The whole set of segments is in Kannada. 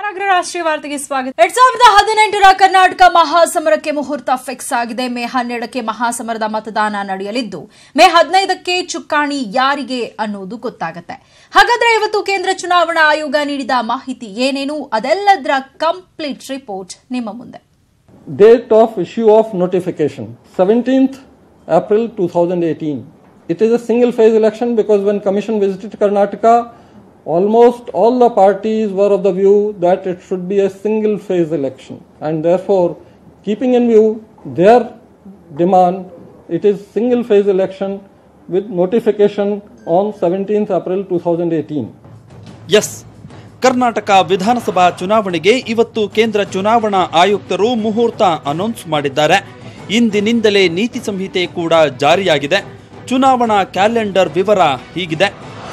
ನಗರ ರಾಷ್ಟ್ರೀಯ ವಾರ್ತೆಗೆ ಸ್ವಾಗತ ಎರಡ್ ಸಾವಿರದ ಹದಿನೆಂಟರ ಕರ್ನಾಟಕ ಮಹಾಸಮರಕ್ಕೆ ಮುಹೂರ್ತ ಫಿಕ್ಸ್ ಆಗಿದೆ ಮೇ ಹನ್ನೆರಡಕ್ಕೆ ಮಹಾಸಮರದ ಮತದಾನ ನಡೆಯಲಿದ್ದು ಮೇ ಹದಿನೈದಕ್ಕೆ ಚುಕ್ಕಾಣಿ ಯಾರಿಗೆ ಅನ್ನೋದು ಗೊತ್ತಾಗತ್ತೆ ಹಾಗಾದ್ರೆ ಇವತ್ತು ಕೇಂದ್ರ ಚುನಾವಣಾ ಆಯೋಗ ನೀಡಿದ ಮಾಹಿತಿ ಏನೇನು ಅದೆಲ್ಲದರ ಕಂಪ್ಲೀಟ್ ರಿಪೋರ್ಟ್ ನಿಮ್ಮ ಮುಂದೆ Date of issue of notification 17th April 2018. It is a single phase election because when Commission visited Karnataka, almost all the parties were of the view that it should be a single phase election. And therefore, keeping in view their demand, it is single phase election with notification on 17th April 2018. ಎಸ್ ಕರ್ನಾಟಕ ವಿಧಾನಸಭಾ ಚುನಾವಣೆಗೆ ಇವತ್ತು ಕೇಂದ್ರ ಚುನಾವಣಾ ಆಯುಕ್ತರು ಮುಹೂರ್ತ ಅನೌನ್ಸ್ ಮಾಡಿದ್ದಾರೆ ಇಂದಿನಿಂದಲೇ ನೀತಿ ಸಂಹಿತೆ ಕೂಡ ಜಾರಿಯಾಗಿದೆ ಚುನಾವಣಾ ಕ್ಯಾಲೆಂಡರ್ ವಿವರ ಹೀಗಿದೆ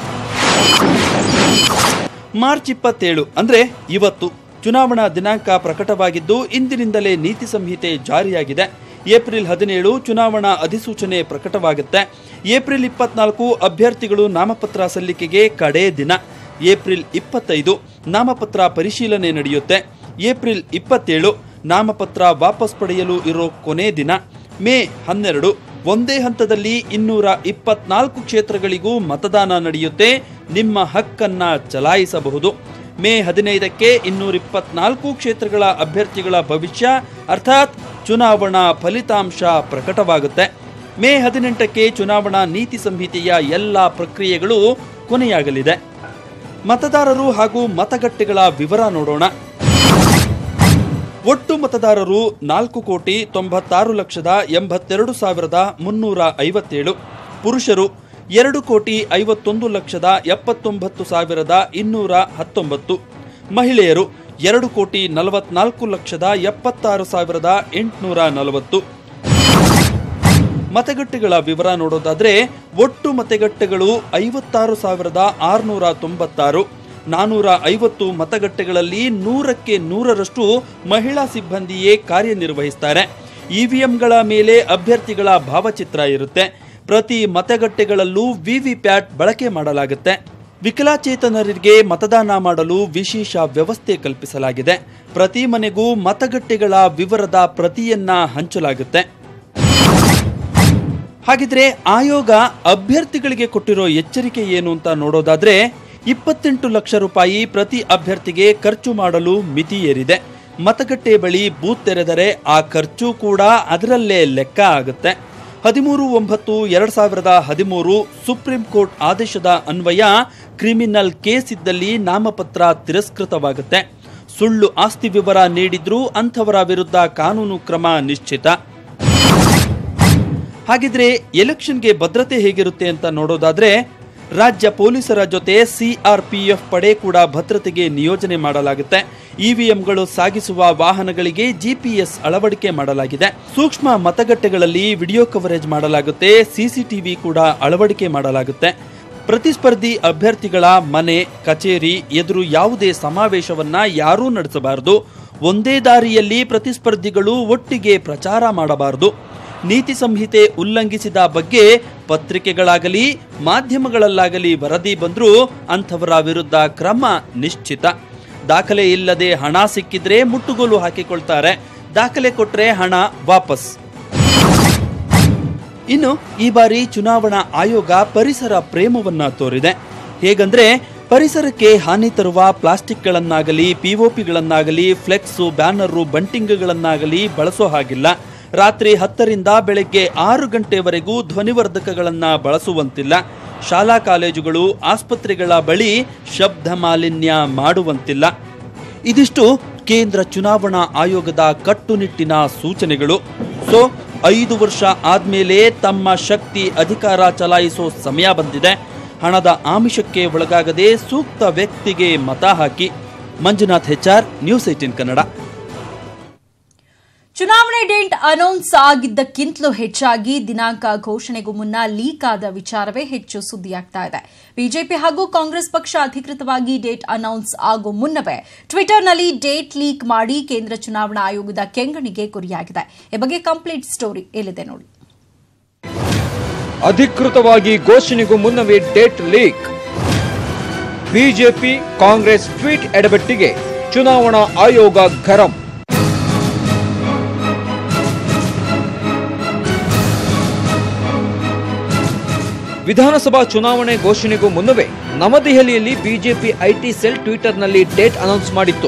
ಮಾರ್ಚ್ ಇಪ್ಪತ್ತೇಳು ಅಂದ್ರೆ ಇವತ್ತು ಚುನಾವಣಾ ದಿನಾಂಕ ಪ್ರಕಟವಾಗಿದ್ದು ಇಂದಿನಿಂದಲೇ ನೀತಿ ಸಂಹಿತೆ ಜಾರಿಯಾಗಿದೆ ಏಪ್ರಿಲ್ ಹದಿನೇಳು ಚುನಾವಣಾ ಅಧಿಸೂಚನೆ ಪ್ರಕಟವಾಗುತ್ತೆ ಏಪ್ರಿಲ್ ಇಪ್ಪತ್ನಾಲ್ಕು ಅಭ್ಯರ್ಥಿಗಳು ನಾಮಪತ್ರ ಸಲ್ಲಿಕೆಗೆ ಕಡೇ ದಿನ ಏಪ್ರಿಲ್ ಇಪ್ಪತ್ತೈದು ನಾಮಪತ್ರ ಪರಿಶೀಲನೆ ನಡೆಯುತ್ತೆ ಏಪ್ರಿಲ್ ಇಪ್ಪತ್ತೇಳು ನಾಮಪತ್ರ ವಾಪಸ್ ಪಡೆಯಲು ಇರೋ ಕೊನೆ ದಿನ ಮೇ ಹನ್ನೆರಡು ಒಂದೇ ಹಂತದಲ್ಲಿ ಇನ್ನೂರ ಇಪ್ಪತ್ನಾಲ್ಕು ಕ್ಷೇತ್ರಗಳಿಗೂ ಮತದಾನ ನಡೆಯುತ್ತೆ ನಿಮ್ಮ ಹಕ್ಕನ್ನ ಚಲಾಯಿಸಬಹುದು ಮೇ ಹದಿನೈದಕ್ಕೆ ಇನ್ನೂರ ಇಪ್ಪತ್ನಾಲ್ಕು ಕ್ಷೇತ್ರಗಳ ಅಭ್ಯರ್ಥಿಗಳ ಭವಿಷ್ಯ ಅರ್ಥಾತ್ ಚುನಾವಣಾ ಫಲಿತಾಂಶ ಪ್ರಕಟವಾಗುತ್ತೆ ಮೇ ಹದಿನೆಂಟಕ್ಕೆ ಚುನಾವಣಾ ನೀತಿ ಸಂಹಿತೆಯ ಎಲ್ಲ ಪ್ರಕ್ರಿಯೆಗಳು ಕೊನೆಯಾಗಲಿದೆ ಮತದಾರರು ಹಾಗೂ ಮತಗಟ್ಟೆಗಳ ವಿವರ ನೋಡೋಣ ಒಟ್ಟು ಮತದಾರರು ನಾಲ್ಕು ಕೋಟಿ ತೊಂಬತ್ತಾರು ಲಕ್ಷದ ಎಂಬತ್ತೆರಡು ಸಾವಿರದ ಮುನ್ನೂರ ಐವತ್ತೇಳು ಪುರುಷರು ಎರಡು ಕೋಟಿ ಐವತ್ತೊಂದು ಲಕ್ಷದ ಎಪ್ಪತ್ತೊಂಬತ್ತು ಸಾವಿರದ ಇನ್ನೂರ ಹತ್ತೊಂಬತ್ತು ಮಹಿಳೆಯರು ಎರಡು ಕೋಟಿ ನಲವತ್ನಾಲ್ಕು ಲಕ್ಷದ ಎಪ್ಪತ್ತಾರು ಸಾವಿರದ ಎಂಟುನೂರ ನಲವತ್ತು ಮತಗಟ್ಟೆಗಳ ವಿವರ ನೋಡೋದಾದ್ರೆ ಒಟ್ಟು ಮತಗಟ್ಟೆಗಳು ಐವತ್ತಾರು ಸಾವಿರದ ಆರುನೂರ ತೊಂಬತ್ತಾರು ನಾನೂರ ಐವತ್ತು ಮತಗಟ್ಟೆಗಳಲ್ಲಿ ನೂರಕ್ಕೆ ನೂರರಷ್ಟು ಮಹಿಳಾ ಸಿಬ್ಬಂದಿಯೇ ಕಾರ್ಯನಿರ್ವಹಿಸ್ತಾರೆ ಇವಿಎಂಗಳ ಮೇಲೆ ಅಭ್ಯರ್ಥಿಗಳ ಭಾವಚಿತ್ರ ಇರುತ್ತೆ ಪ್ರತಿ ಮತಗಟ್ಟೆಗಳಲ್ಲೂ ವಿವಿಪ್ಯಾಟ್ ಬಳಕೆ ಮಾಡಲಾಗುತ್ತೆ ವಿಕಲಾಚೇತನರಿಗೆ ಮತದಾನ ಮಾಡಲು ವಿಶೇಷ ವ್ಯವಸ್ಥೆ ಕಲ್ಪಿಸಲಾಗಿದೆ ಪ್ರತಿ ಮನೆಗೂ ಮತಗಟ್ಟೆಗಳ ವಿವರದ ಪ್ರತಿಯನ್ನ ಹಂಚಲಾಗುತ್ತೆ ಹಾಗಿದ್ರೆ ಆಯೋಗ ಅಭ್ಯರ್ಥಿಗಳಿಗೆ ಕೊಟ್ಟಿರೋ ಎಚ್ಚರಿಕೆ ಏನು ಅಂತ ನೋಡೋದಾದ್ರೆ ಇಪ್ಪತ್ತೆಂಟು ಲಕ್ಷ ರೂಪಾಯಿ ಪ್ರತಿ ಅಭ್ಯರ್ಥಿಗೆ ಖರ್ಚು ಮಾಡಲು ಮಿತಿ ಏರಿದೆ ಮತಗಟ್ಟೆ ಬಳಿ ಬೂತ್ ತೆರೆದರೆ ಆ ಖರ್ಚು ಕೂಡ ಅದರಲ್ಲೇ ಲೆಕ್ಕ ಆಗುತ್ತೆ ಹದಿಮೂರು ಒಂಬತ್ತು ಎರಡ್ ಸಾವಿರದ ಹದಿಮೂರು ಸುಪ್ರೀಂ ಕೋರ್ಟ್ ಆದೇಶದ ಅನ್ವಯ ಕ್ರಿಮಿನಲ್ ಕೇಸ್ ಇದ್ದಲ್ಲಿ ನಾಮಪತ್ರ ತಿರಸ್ಕೃತವಾಗುತ್ತೆ ಸುಳ್ಳು ಆಸ್ತಿ ವಿವರ ನೀಡಿದ್ರೂ ಅಂಥವರ ವಿರುದ್ಧ ಕಾನೂನು ಕ್ರಮ ನಿಶ್ಚಿತ ಹಾಗಿದ್ರೆ ಎಲೆಕ್ಷನ್ಗೆ ಭದ್ರತೆ ಹೇಗಿರುತ್ತೆ ಅಂತ ನೋಡೋದಾದ್ರೆ ರಾಜ್ಯ ಪೊಲೀಸರ ಜೊತೆ ಸಿಆರ್ಪಿಎಫ್ ಪಡೆ ಕೂಡ ಭದ್ರತೆಗೆ ನಿಯೋಜನೆ ಮಾಡಲಾಗುತ್ತೆ ಇವಿಎಂಗಳು ಸಾಗಿಸುವ ವಾಹನಗಳಿಗೆ ಜಿಪಿಎಸ್ ಅಳವಡಿಕೆ ಮಾಡಲಾಗಿದೆ ಸೂಕ್ಷ್ಮ ಮತಗಟ್ಟೆಗಳಲ್ಲಿ ವಿಡಿಯೋ ಕವರೇಜ್ ಮಾಡಲಾಗುತ್ತೆ ಸಿಸಿಟಿವಿ ಕೂಡ ಅಳವಡಿಕೆ ಮಾಡಲಾಗುತ್ತೆ ಪ್ರತಿಸ್ಪರ್ಧಿ ಅಭ್ಯರ್ಥಿಗಳ ಮನೆ ಕಚೇರಿ ಎದುರು ಯಾವುದೇ ಸಮಾವೇಶವನ್ನ ಯಾರೂ ನಡೆಸಬಾರದು ಒಂದೇ ದಾರಿಯಲ್ಲಿ ಪ್ರತಿಸ್ಪರ್ಧಿಗಳು ಒಟ್ಟಿಗೆ ಪ್ರಚಾರ ಮಾಡಬಾರದು ನೀತಿ ಸಂಹಿತೆ ಉಲ್ಲಂಘಿಸಿದ ಬಗ್ಗೆ ಪತ್ರಿಕೆಗಳಾಗಲಿ ಮಾಧ್ಯಮಗಳಲ್ಲಾಗಲಿ ವರದಿ ಬಂದರೂ ಅಂಥವರ ವಿರುದ್ಧ ಕ್ರಮ ನಿಶ್ಚಿತ ದಾಖಲೆ ಇಲ್ಲದೆ ಹಣ ಸಿಕ್ಕಿದ್ರೆ ಮುಟ್ಟುಗೋಲು ಹಾಕಿಕೊಳ್ತಾರೆ ದಾಖಲೆ ಕೊಟ್ರೆ ಹಣ ವಾಪಸ್ ಇನ್ನು ಈ ಬಾರಿ ಚುನಾವಣಾ ಆಯೋಗ ಪರಿಸರ ಪ್ರೇಮವನ್ನ ತೋರಿದೆ ಹೇಗಂದ್ರೆ ಪರಿಸರಕ್ಕೆ ಹಾನಿ ತರುವ ಪ್ಲಾಸ್ಟಿಕ್ಗಳನ್ನಾಗಲಿ ಪಿಒಪಿಗಳನ್ನಾಗಲಿ ಫ್ಲೆಕ್ಸು ಬ್ಯಾನರು ಬಂಟಿಂಗ್ಗಳನ್ನಾಗಲಿ ಬಳಸೋ ಹಾಗಿಲ್ಲ ರಾತ್ರಿ ಹತ್ತರಿಂದ ಬೆಳಗ್ಗೆ ಆರು ಗಂಟೆವರೆಗೂ ಧ್ವನಿವರ್ಧಕಗಳನ್ನ ಬಳಸುವಂತಿಲ್ಲ ಶಾಲಾ ಕಾಲೇಜುಗಳು ಆಸ್ಪತ್ರೆಗಳ ಬಳಿ ಶಬ್ದ ಮಾಲಿನ್ಯ ಮಾಡುವಂತಿಲ್ಲ ಇದಿಷ್ಟು ಕೇಂದ್ರ ಚುನಾವಣಾ ಆಯೋಗದ ಕಟ್ಟುನಿಟ್ಟಿನ ಸೂಚನೆಗಳು ಸೊ ಐದು ವರ್ಷ ಆದ್ಮೇಲೆ ತಮ್ಮ ಶಕ್ತಿ ಅಧಿಕಾರ ಚಲಾಯಿಸೋ ಸಮಯ ಬಂದಿದೆ ಹಣದ ಆಮಿಷಕ್ಕೆ ಒಳಗಾಗದೆ ಸೂಕ್ತ ವ್ಯಕ್ತಿಗೆ ಮತ ಹಾಕಿ Manjunath HR news eighteen Kannada ಚುನಾವಣೆ ಡೇಟ್ ಅನೌನ್ಸ್ ಆಗಿದ್ದಕ್ಕಿಂತಲೂ ಹೆಚ್ಚಾಗಿ ದಿನಾಂಕ ಘೋಷಣೆಗೂ ಮುನ್ನ ಲೀಕ್ ಆದ ವಿಚಾರವೇ ಹೆಚ್ಚು ಸುದ್ದಿಯಾಗ್ತಾ ಇದೆ ಬಿಜೆಪಿ ಹಾಗೂ ಕಾಂಗ್ರೆಸ್ ಪಕ್ಷ ಅಧಿಕೃತವಾಗಿ ಡೇಟ್ ಅನೌನ್ಸ್ ಆಗೋ ಮುನ್ನವೇ ಟ್ವಿಟರ್ನಲ್ಲಿ ಡೇಟ್ ಲೀಕ್ ಮಾಡಿ ಕೇಂದ್ರ ಚುನಾವಣಾ ಆಯೋಗದ ಕೆಂಗಣಿಗೆ ಗುರಿಯಾಗಿದೆ ಈ ಬಗ್ಗೆ ಕಂಪ್ಲೀಟ್ ಸ್ಟೋರಿ ಇಲ್ಲಿದೆ ನೋಡಿ ಅಧಿಕೃತವಾಗಿ ಘೋಷಣೆಗೂ ಮುನ್ನವೇ date leak BJP Congress tweet ಎಡಬಟ್ಟಿಗೆ ಚುನಾವಣಾ ಆಯೋಗ ಗರಂ ವಿಧಾನಸಭಾ ಚುನಾವಣೆ ಘೋಷಣೆಗೂ ಮುನ್ನವೇ ನವದೆಹಲಿಯಲ್ಲಿ ಬಿಜೆಪಿ ಐಟಿ ಸೆಲ್ ಟ್ವಿಟರ್ನಲ್ಲಿ ಡೇಟ್ ಅನೌನ್ಸ್ ಮಾಡಿತ್ತು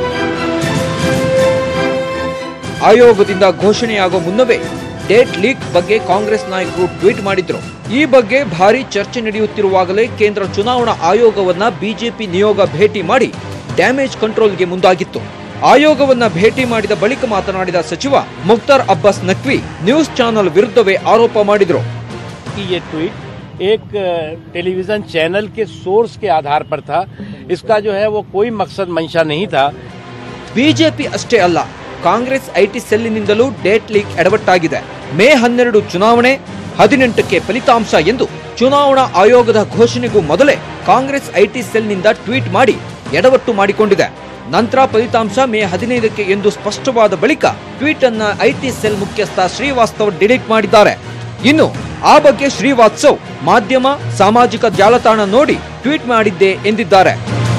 ಆಯೋಗದಿಂದ ಘೋಷಣೆಯಾಗೋ ಮುನ್ನವೇ ಡೇಟ್ ಲೀಕ್ ಬಗ್ಗೆ ಕಾಂಗ್ರೆಸ್ ನಾಯಕರು ಟ್ವೀಟ್ ಮಾಡಿದ್ರು ಈ ಬಗ್ಗೆ ಭಾರಿ ಚರ್ಚೆ ನಡೆಯುತ್ತಿರುವಾಗಲೇ ಕೇಂದ್ರ ಚುನಾವಣಾ ಆಯೋಗವನ್ನ ಬಿಜೆಪಿ ನಿಯೋಗ ಭೇಟಿ ಮಾಡಿ ಡ್ಯಾಮೇಜ್ ಕಂಟ್ರೋಲ್ಗೆ ಮುಂದಾಗಿತ್ತು ಆಯೋಗವನ್ನ ಭೇಟಿ ಮಾಡಿದ ಬಳಿಕ ಮಾತನಾಡಿದ ಸಚಿವ ಮುಕ್ತಾರ್ ಅಬ್ಬಾಸ್ ನಖ್ವಿ ನ್ಯೂಸ್ ಚಾನೆಲ್ ವಿರುದ್ಧವೇ ಆರೋಪ ಮಾಡಿದ್ರು कि ये ट्वीट एक अ, टेलीविजन चैनल के सोर्स के आधार पर था इसका जो है वो कोई मकसद मंशा नहीं था ಬಿಜೆಪಿ ಅಷ್ಟೇ ಅಲ್ಲ ಕಾಂಗ್ರೆಸ್ ಐಟಿ ಸೆಲ್ಲಿನಿಂದಲೂ ಡೇಟ್ ಲೀಕ್ ಎಡವಟ್ಟಾಗಿದೆ ಮೇ ಹನ್ನೆರಡು ಚುನಾವಣೆ ಹದಿನೆಂಟಕ್ಕೆ ಫಲಿತಾಂಶ ಎಂದು ಚುನಾವಣಾ ಆಯೋಗದ ಘೋಷಣೆಗೂ ಮೊದಲೇ ಕಾಂಗ್ರೆಸ್ ಐಟಿ ಸೆಲ್ನಿಂದ ಟ್ವೀಟ್ ಮಾಡಿ ಎಡವಟ್ಟು ಮಾಡಿಕೊಂಡಿದೆ ನಂತರ ಫಲಿತಾಂಶ ಮೇ ಹದಿನೈದಕ್ಕೆ ಎಂದು ಸ್ಪಷ್ಟವಾದ ಬಳಿಕ ಟ್ವೀಟ್ ಅನ್ನ ಐಟಿ ಸೆಲ್ ಮುಖ್ಯಸ್ಥ ಶ್ರೀವಾಸ್ತವ್ ಡಿಲೀಟ್ ಮಾಡಿದ್ದಾರೆ ಇನ್ನು ಆ ಬಗ್ಗೆ ಶ್ರೀವಾತ್ಸವ್ ಮಾಧ್ಯಮ ಸಾಮಾಜಿಕ ಜಾಲತಾಣ ನೋಡಿ ಟ್ವೀಟ್ ಮಾಡಿದ್ದೆ ಎಂದಿದ್ದಾರೆ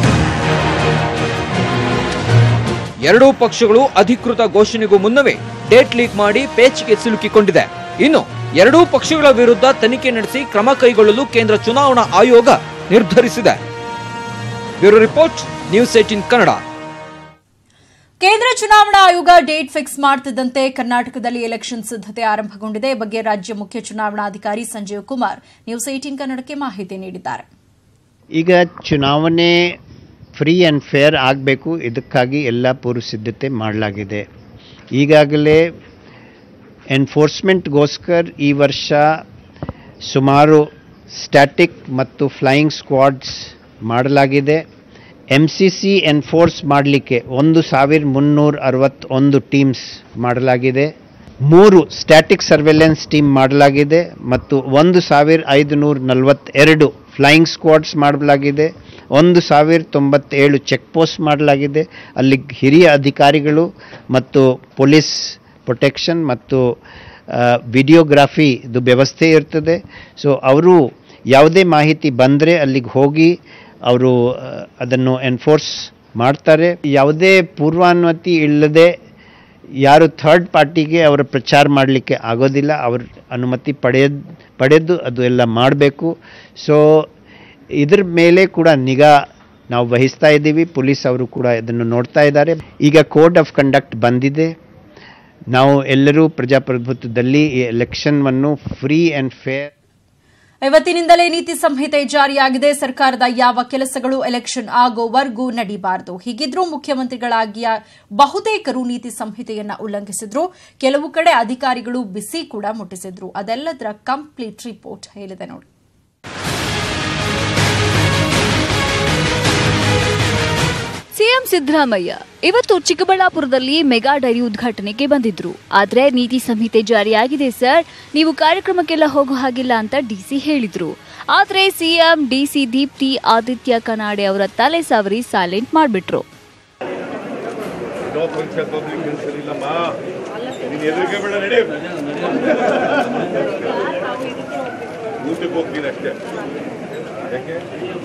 ಎರಡೂ ಪಕ್ಷಗಳು ಅಧಿಕೃತ ಘೋಷಣೆಗೂ ಮುನ್ನವೇ ಡೇಟ್ ಲೀಕ್ ಮಾಡಿ ಪೇಚಿಗೆ ಸಿಲುಕಿಕೊಂಡಿದೆ ಇನ್ನು ಎರಡೂ ಪಕ್ಷಗಳ ವಿರುದ್ಧ ತನಿಖೆ ನಡೆಸಿ ಕ್ರಮ ಕೈಗೊಳ್ಳಲು ಕೇಂದ್ರ ಚುನಾವಣಾ ಆಯೋಗ ನಿರ್ಧರಿಸಿದೆ bureau report news eighteen Kannada ಕೇಂದ್ರ ಚುನಾವಣಾ ಆಯೋಗ ಡೇಟ್ ಫಿಕ್ಸ್ ಮಾಡ್ತಿದ್ದಂತೆ ಕರ್ನಾಟಕದಲ್ಲಿ ಎಲೆಕ್ಷನ್ ಸಿದ್ದತೆ ಆರಂಭಗೊಂಡಿದೆ ಈ ಬಗ್ಗೆ ರಾಜ್ಯ ಮುಖ್ಯ ಚುನಾವಣಾಧಿಕಾರಿ ಸಂಜೀವ್ ಕುಮಾರ್ ನ್ಯೂಸ್ ಏಟೀನ್ ಕನ್ನಡಕ್ಕೆ ಮಾಹಿತಿ ನೀಡಿದ್ದಾರೆ ಈಗ ಚುನಾವಣೆ ಫ್ರೀ ಆ್ಯಂಡ್ ಫೇರ್ ಆಗಬೇಕು ಇದಕ್ಕಾಗಿ ಎಲ್ಲ ಪೂರ್ವ ಸಿದ್ಧತೆ ಮಾಡಲಾಗಿದೆ ಈಗಾಗಲೇ ಎನ್ಫೋರ್ಸ್ಮೆಂಟ್ಗೋಸ್ಕರ ಈ ವರ್ಷ ಸುಮಾರು ಸ್ಟ್ಯಾಟಿಕ್ ಮತ್ತು ಫ್ಲೈಯಿಂಗ್ ಸ್ಕ್ವಾಡ್ಸ್ ಮಾಡಲಾಗಿದೆ ಎಮ್ ಸಿ ಸಿ ಎನ್ಫೋರ್ಸ್ ಮಾಡಲಿಕ್ಕೆ ಒಂದು ಸಾವಿರ ಮುನ್ನೂರ ಅರವತ್ತೊಂದು ಟೀಮ್ಸ್ ಮಾಡಲಾಗಿದೆ ಮೂರು ಸ್ಟ್ಯಾಟಿಕ್ ಸರ್ವೆಲೆನ್ಸ್ ಟೀಮ್ ಮಾಡಲಾಗಿದೆ ಮತ್ತು ಒಂದು ಸಾವಿರ ಐದುನೂರ ನಲವತ್ತೆರಡು ಫ್ಲೈಯಿಂಗ್ ಸ್ಕ್ವಾಡ್ಸ್ ಮಾಡಲಾಗಿದೆ ಒಂದು ಸಾವಿರ ತೊಂಬತ್ತೇಳು ಚೆಕ್ ಪೋಸ್ಟ್ ಮಾಡಲಾಗಿದೆ ಅಲ್ಲಿ ಹಿರಿಯ ಅಧಿಕಾರಿಗಳು ಮತ್ತು ಪೊಲೀಸ್ ಪ್ರೊಟೆಕ್ಷನ್ ಮತ್ತು ವಿಡಿಯೋಗ್ರಾಫಿ ಇದು ವ್ಯವಸ್ಥೆ ಇರ್ತದೆ ಸೊ ಅವರು ಯಾವುದೇ ಮಾಹಿತಿ ಬಂದರೆ ಅಲ್ಲಿಗೆ ಹೋಗಿ ಅವರು ಅದನ್ನು ಎನ್ಫೋರ್ಸ್ ಮಾಡ್ತಾರೆ ಯಾವುದೇ ಪೂರ್ವಾನುಮತಿ ಇಲ್ಲದೆ ಯಾರು ಥರ್ಡ್ ಪಾರ್ಟಿಗೆ ಅವರ ಪ್ರಚಾರ ಮಾಡಲಿಕ್ಕೆ ಆಗೋದಿಲ್ಲ ಅವ್ರ ಅನುಮತಿ ಪಡೆಯದ್ ಪಡೆದು ಅದು ಎಲ್ಲ ಮಾಡಬೇಕು ಸೊ ಇದ್ರ ಮೇಲೆ ಕೂಡ ನಿಗಾ ನಾವು ವಹಿಸ್ತಾ ಇದ್ದೀವಿ ಪೊಲೀಸ್ ಅವರು ಕೂಡ ಇದನ್ನು ನೋಡ್ತಾ ಇದ್ದಾರೆ ಈಗ ಕೋಡ್ ಆಫ್ ಕಂಡಕ್ಟ್ ಬಂದಿದೆ ನಾವು ಎಲ್ಲರೂ ಪ್ರಜಾಪ್ರಭುತ್ವದಲ್ಲಿ ಈ ಎಲೆಕ್ಷನ್ವನ್ನು ಫ್ರೀ ಆ್ಯಂಡ್ ಫೇರ್ ಇವತ್ತಿನಿಂದಲೇ ನೀತಿ ಸಂಹಿತೆ ಜಾರಿಯಾಗಿದೆ ಸರ್ಕಾರದ ಯಾವ ಕೆಲಸಗಳು ಎಲೆಕ್ಷನ್ ಆಗೋವರೆಗೂ ನಡೀಬಾರದು ಹೀಗಿದ್ರೂ ಮುಖ್ಯಮಂತ್ರಿಗಳಾಗಿಯ ಬಹುತೇಕರು ನೀತಿ ಸಂಹಿತೆಯನ್ನ ಉಲ್ಲಂಘಿಸಿದ್ರು ಕೆಲವು ಕಡೆ ಅಧಿಕಾರಿಗಳು ಬಿಸಿ ಕೂಡ ಮುಟ್ಟಿಸಿದ್ರು ಅದೆಲ್ಲದರ ಕಂಪ್ಲೀಟ್ ರಿಪೋರ್ಟ್ ಹೇಳಿದೆ ನೋಡಿ ಸಿಎಂ ಸಿದ್ದರಾಮಯ್ಯ ಇವತ್ತು ಚಿಕ್ಕಬಳ್ಳಾಪುರದಲ್ಲಿ ಮೆಗಾ ಡೈರಿ ಉದ್ಘಾಟನೆಗೆ ಬಂದಿದ್ರು ಆದ್ರೆ ನೀತಿ ಸಂಹಿತೆ ಜಾರಿಯಾಗಿದೆ ಸರ್ ನೀವು ಕಾರ್ಯಕ್ರಮಕ್ಕೆಲ್ಲ ಹೋಗೋ ಹಾಗಿಲ್ಲ ಅಂತ ಡಿಸಿ ಹೇಳಿದ್ರು ಆದ್ರೆ ಸಿಎಂ ಡಿಸಿ ದೀಪ್ತಿ ಆದಿತ್ಯ ಕನಾಡೆ ಅವರ ತಲೆ ಸಾವರಿ ಸೈಲೆಂಟ್ ಮಾಡ್ಬಿಟ್ರು ಮುಂದಕ್ಕೆ ಹೋಗ್ತೀನಿ ಅಷ್ಟೇ ಯಾಕೆ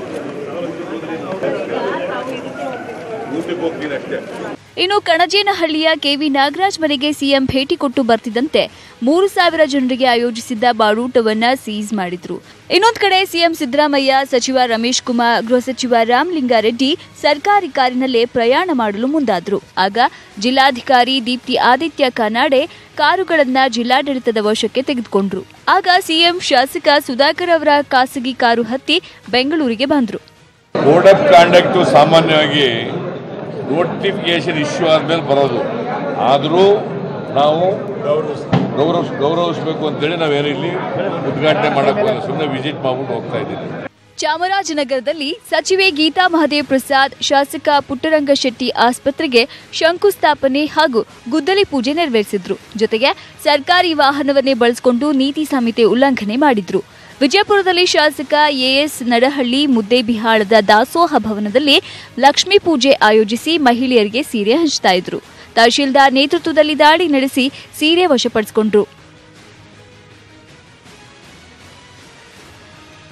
ಮುಂದಕ್ಕೆ ಹೋಗ್ತೀನಿ ಅಷ್ಟೇ ಇನ್ನು ಕಣಜೇನಹಳ್ಳಿಯ ಕೆವಿ ನಾಗರಾಜ್ ಮನೆಗೆ ಸಿಎಂ ಭೇಟಿ ಕೊಟ್ಟು ಬರ್ತಿದ್ದಂತೆ ಮೂರು ಸಾವಿರ ಜನರಿಗೆ ಆಯೋಜಿಸಿದ್ದ ಬಾಡೂಟವನ್ನ ಸೀಸ್ ಮಾಡಿದ್ರು ಇನ್ನೊಂದು ಕಡೆ ಸಿಎಂ ಸಿದ್ದರಾಮಯ್ಯ ಸಚಿವ ರಮೇಶ್ ಕುಮಾರ್ ಗೃಹ ಸಚಿವ ರಾಮಲಿಂಗಾರೆಡ್ಡಿ ಸರ್ಕಾರಿ ಕಾರಿನಲ್ಲೇ ಪ್ರಯಾಣ ಮಾಡಲು ಮುಂದಾದ್ರು ಆಗ ಜಿಲ್ಲಾಧಿಕಾರಿ ದೀಪ್ತಿ ಆದಿತ್ಯ ಕನಾಡೆ ಕಾರುಗಳನ್ನ ಜಿಲ್ಲಾಡಳಿತದ ವಶಕ್ಕೆ ತೆಗೆದುಕೊಂಡ್ರು ಆಗ ಸಿಎಂ ಶಾಸಕ ಸುಧಾಕರ್ ಅವರ ಖಾಸಗಿ ಕಾರು ಹತ್ತಿ ಬೆಂಗಳೂರಿಗೆ ಬಂದ್ರು ಕೋಡ್ ಆಫ್ ಕಾಂಡಕ್ಟು ಸಾಮಾನ್ಯವಾಗಿ ನೋಟಿಫಿಕೇಶನ್ ಇಶ್ಯೂ ಆದ್ಮೇಲೆ ಬರೋದು ಆದರೂ ನಾವು ಗೌರವ ಗೌರವಿಸಬೇಕು ಅಂತೇಳಿ ನಾವೇನು ಇಲ್ಲಿ ಉದ್ಘಾಟನೆ ಮಾಡಕ್ಕೆ ಬಂದ ಸುಮ್ಮನೆ ವಿಸಿಟ್ ಮಾಡ್ಬಿಟ್ಟು ಹೋಗ್ತಾ ಇದ್ದೀವಿ ಚಾಮರಾಜನಗರದಲ್ಲಿ ಸಚಿವೆ ಗೀತಾ ಮಹದೇವ್ ಪ್ರಸಾದ್ ಶಾಸಕ ಪುಟ್ಟರಂಗ ಶೆಟ್ಟಿ ಆಸ್ಪತ್ರೆಗೆ ಶಂಕುಸ್ಥಾಪನೆ ಹಾಗೂ ಗುದ್ದಲಿ ಪೂಜೆ ನೆರವೇರಿಸಿದ್ರು ಜೊತೆಗೆ ಸರ್ಕಾರಿ ವಾಹನವನ್ನೇ ಬಳಸಿಕೊಂಡು ನೀತಿ ಸಂಹಿತೆ ಉಲ್ಲಂಘನೆ ಮಾಡಿದ್ರು ವಿಜಯಪುರದಲ್ಲಿ ಶಾಸಕ ಎಎಸ್ ನಡಹಳ್ಳಿ ಮುದ್ದೇಬಿಹಾಳದ ದಾಸೋಹ ಭವನದಲ್ಲಿ ಲಕ್ಷ್ಮೀ ಪೂಜೆ ಆಯೋಜಿಸಿ ಮಹಿಳೆಯರಿಗೆ ಸೀರೆ ಹಂಚ್ತಾ ಇದ್ರು ತಹಶೀಲ್ದಾರ್ ನೇತೃತ್ವದಲ್ಲಿ ದಾಳಿ ನಡೆಸಿ ಸೀರೆ ವಶಪಡಿಸಿಕೊಂಡ್ರು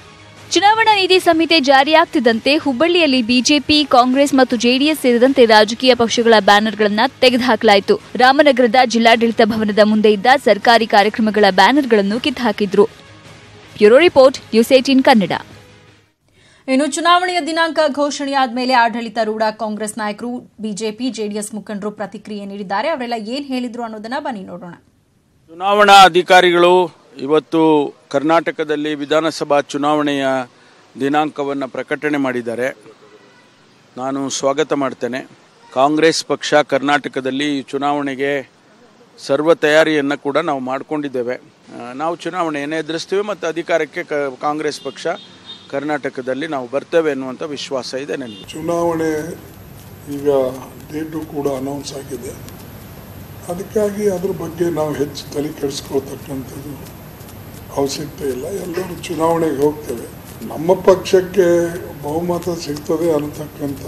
ಚುನಾವಣಾ ನೀತಿ ಸಂಹಿತೆ ಜಾರಿಯಾಗ್ತಿದ್ದಂತೆ ಹುಬ್ಬಳ್ಳಿಯಲ್ಲಿ ಬಿಜೆಪಿ ಕಾಂಗ್ರೆಸ್ ಮತ್ತು ಜೆಡಿಎಸ್ ಸೇರಿದಂತೆ ರಾಜಕೀಯ ಪಕ್ಷಗಳ ಬ್ಯಾನರ್ಗಳನ್ನು ತೆಗೆದುಹಾಕಲಾಯಿತು ರಾಮನಗರದ ಜಿಲ್ಲಾಡಳಿತ ಭವನದ ಮುಂದೆ ಇದ್ದ ಸರ್ಕಾರಿ ಕಾರ್ಯಕ್ರಮಗಳ ಬ್ಯಾನರ್ಗಳನ್ನು ಕಿತ್ತುಹಾಕಿದ್ರು bureau report news eighteen Kannada ಇನ್ನು ಚುನಾವಣೆಯ ದಿನಾಂಕ ಘೋಷಣೆಯಾದ ಮೇಲೆ ಆಡಳಿತಾರೂಢ ಕಾಂಗ್ರೆಸ್ ನಾಯಕರು ಬಿಜೆಪಿ ಜೆಡಿಎಸ್ ಮುಖಂಡರು ಪ್ರತಿಕ್ರಿಯೆ ನೀಡಿದ್ದಾರೆ ಅವರೆಲ್ಲ ಏನ್ ಹೇಳಿದ್ರು ಅನ್ನೋದನ್ನ ಬನ್ನಿ ನೋಡೋಣ ಚುನಾವಣಾ ಅಧಿಕಾರಿಗಳು ಇವತ್ತು ಕರ್ನಾಟಕದಲ್ಲಿ ವಿಧಾನಸಭಾ ಚುನಾವಣೆಯ ದಿನಾಂಕವನ್ನು ಪ್ರಕಟಣೆ ಮಾಡಿದ್ದಾರೆ ನಾನು ಸ್ವಾಗತ ಮಾಡ್ತೇನೆ ಕಾಂಗ್ರೆಸ್ ಪಕ್ಷ ಕರ್ನಾಟಕದಲ್ಲಿ ಈ ಚುನಾವಣೆಗೆ ಸರ್ವ ತಯಾರಿಯನ್ನು ಕೂಡ ನಾವು ಮಾಡಿಕೊಂಡಿದ್ದೇವೆ ಆ, ನಾವು ಚುನಾವಣೆಯನ್ನು ಎದುರಿಸ್ತೀವಿ ಮತ್ತು ಅಧಿಕಾರಕ್ಕೆ ಕ ಕಾಂಗ್ರೆಸ್ ಪಕ್ಷ ಕರ್ನಾಟಕದಲ್ಲಿ ನಾವು ಬರ್ತೇವೆ ಅನ್ನುವಂಥ ವಿಶ್ವಾಸ ಇದೆ ನನಗೆ ಚುನಾವಣೆ ಈಗ ಡೇಟು ಕೂಡ ಅನೌನ್ಸ್ ಆಗಿದೆ ಅದಕ್ಕಾಗಿ ಅದ್ರ ಬಗ್ಗೆ ನಾವು ಹೆಚ್ಚು ತಲೆ ಕೆಡಿಸ್ಕೊಳ್ತಕ್ಕಂಥದ್ದು ಅವಶ್ಯಕತೆ ಇಲ್ಲ ಎಲ್ಲರೂ ಚುನಾವಣೆಗೆ ಹೋಗ್ತೇವೆ ನಮ್ಮ ಪಕ್ಷಕ್ಕೆ ಬಹುಮತ ಸಿಗ್ತದೆ ಅನ್ನತಕ್ಕಂಥ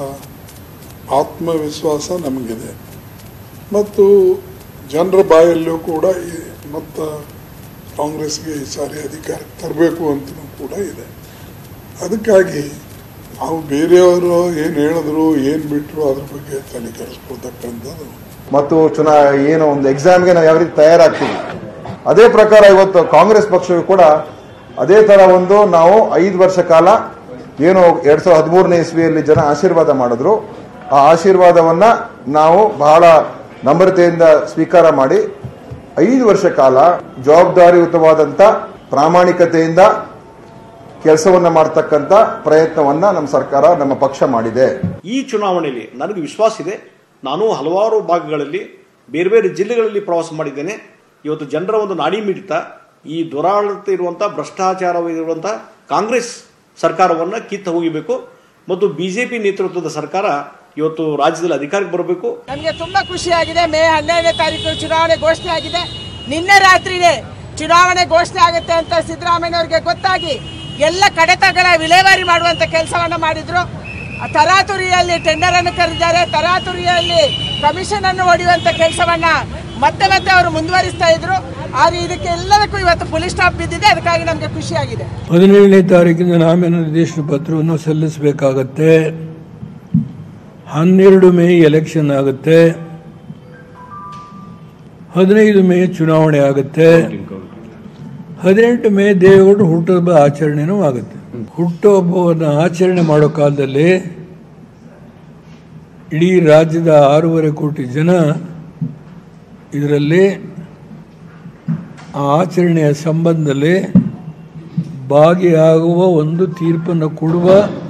ಆತ್ಮವಿಶ್ವಾಸ ನಮಗಿದೆ ಮತ್ತು ಜನರ ಬಾಯಲ್ಲೂ ಕೂಡ ಈ ಮತ್ತು ಕಾಂಗ್ರೆಸ್ಗೆ ಈ ಸಾರಿ ಅಧಿಕಾರಕ್ಕೆ ತರಬೇಕು ಅಂತಲೂ ಕೂಡ ಇದೆ ಅದಕ್ಕಾಗಿ ನಾವು ಬೇರೆಯವರು ಏನು ಹೇಳಿದ್ರು ಏನು ಬಿಟ್ಟರು ಅದ್ರ ಬಗ್ಗೆ ತಲೆ ಕೆಡಿಸ್ಕೊಳ್ತಕ್ಕಂಥದ್ದು ಮತ್ತು ಚುನಾ ಏನು ಒಂದು ಎಕ್ಸಾಮ್ಗೆ ನಾವು ಯಾವ ರೀತಿ ತಯಾರಾಗ್ತೀವಿ ಅದೇ ಪ್ರಕಾರ ಇವತ್ತು ಕಾಂಗ್ರೆಸ್ ಪಕ್ಷವು ಕೂಡ ಅದೇ ತರ ಒಂದು ನಾವು ಐದು ವರ್ಷ ಕಾಲ ಏನು ಎರಡ್ ಸಾವಿರದ ಹದಿಮೂರನೇ ಇಸ್ವಿಯಲ್ಲಿ ಜನ ಆಶೀರ್ವಾದ ಮಾಡಿದ್ರು ಆ ಆಶೀರ್ವಾದವನ್ನ ನಾವು ಬಹಳ ನಮ್ರತೆಯಿಂದ ಸ್ವೀಕಾರ ಮಾಡಿ ಐದು ವರ್ಷ ಕಾಲ ಜವಾಬ್ದಾರಿಯುತವಾದಂತ ಪ್ರಾಮಾಣಿಕತೆಯಿಂದ ಕೆಲಸವನ್ನ ಮಾಡ್ತಕ್ಕಂಥ ಪ್ರಯತ್ನವನ್ನ ನಮ್ಮ ಸರ್ಕಾರ ನಮ್ಮ ಪಕ್ಷ ಮಾಡಿದೆ ಈ ಚುನಾವಣೆಯಲ್ಲಿ ನನಗೆ ವಿಶ್ವಾಸ ಇದೆ ನಾನು ಹಲವಾರು ಭಾಗಗಳಲ್ಲಿ ಬೇರೆ ಬೇರೆ ಜಿಲ್ಲೆಗಳಲ್ಲಿ ಪ್ರವಾಸ ಮಾಡಿದ್ದೇನೆ ಇವತ್ತು ಜನರ ಒಂದು ನಾಡಿ ಮಿಡಿತ ಈ ದುರಾಡಳಿತ ಇರುವಂಥ ಭ್ರಷ್ಟಾಚಾರವಿರುವಂಥ ಕಾಂಗ್ರೆಸ್ ಸರ್ಕಾರವನ್ನು ಕಿತ್ತ ಹೋಗಿಬೇಕು ಮತ್ತು ಬಿಜೆಪಿ ನೇತೃತ್ವದ ಸರ್ಕಾರ ಇವತ್ತು ರಾಜ್ಯದಲ್ಲಿ ಅಧಿಕಾರಕ್ಕೆ ಬರಬೇಕು ನಮಗೆ ತುಂಬಾ ಖುಷಿಯಾಗಿದೆ ಮೇ ಹನ್ನೆರಡನೇ ತಾರೀಕು ಚುನಾವಣೆ ಘೋಷಣೆ ಆಗಿದೆ ನಿನ್ನೆ ರಾತ್ರಿನೇ ಚುನಾವಣೆ ಘೋಷಣೆ ಆಗುತ್ತೆ ಅಂತ ಸಿದ್ದರಾಮಯ್ಯನವರಿಗೆ ಗೊತ್ತಾಗಿ ಎಲ್ಲ ಕಡತಗಳ ವಿಲೇವಾರಿ ಮಾಡುವಂತ ಕೆಲಸವನ್ನ ಮಾಡಿದ್ರು ಆ ತರಾತುರಿಯಲ್ಲಿ ಟೆಂಡರ್ ಅನ್ನು ಕರೆದಿದ್ದಾರೆ ತರಾತುರಿಯಲ್ಲಿ ಕಮಿಷನ್ ಅನ್ನು ಹೊಡೆಯುವಂತ ಕೆಲಸವನ್ನ ಮತ್ತೆ ಮತ್ತೆ ಅವರು ಮುಂದುವರಿಸ್ತಾ ಇದ್ರು ಆದ್ರೆ ಇದಕ್ಕೆ ಎಲ್ಲದಕ್ಕೂ ಇವತ್ತು ಪೊಲೀಸ್ ಸ್ಟಾಪ್ ಬಿದ್ದಿದೆ ಅದಕ್ಕಾಗಿ ನಮಗೆ ಖುಷಿಯಾಗಿದೆ ಹದಿನೇಳನೇ ತಾರೀಕಿನ ನಾಮನಿರ್ದೇಶನ ಪತ್ರವನ್ನು ಸಲ್ಲಿಸಬೇಕಾಗತ್ತೆ ಹನ್ನೆರಡು ಮೇ ಎಲೆಕ್ಷನ್ ಆಗುತ್ತೆ ಹದಿನೈದು ಮೇ ಚುನಾವಣೆ ಆಗುತ್ತೆ ಹದಿನೆಂಟು ಮೇ ದೇವೇಗೌಡರು ಹುಟ್ಟುಹಬ್ಬ ಆಚರಣೆನೂ ಆಗುತ್ತೆ ಹುಟ್ಟುಹಬ್ಬವನ್ನು ಆಚರಣೆ ಮಾಡೋ ಕಾಲದಲ್ಲಿ ಇಡೀ ರಾಜ್ಯದ ಆರೂವರೆ ಕೋಟಿ ಜನ ಇದರಲ್ಲಿ ಆ ಆಚರಣೆಯ ಸಂಬಂಧದಲ್ಲಿ ಭಾಗಿಯಾಗುವ ಒಂದು ತೀರ್ಪನ್ನು ಕೊಡುವ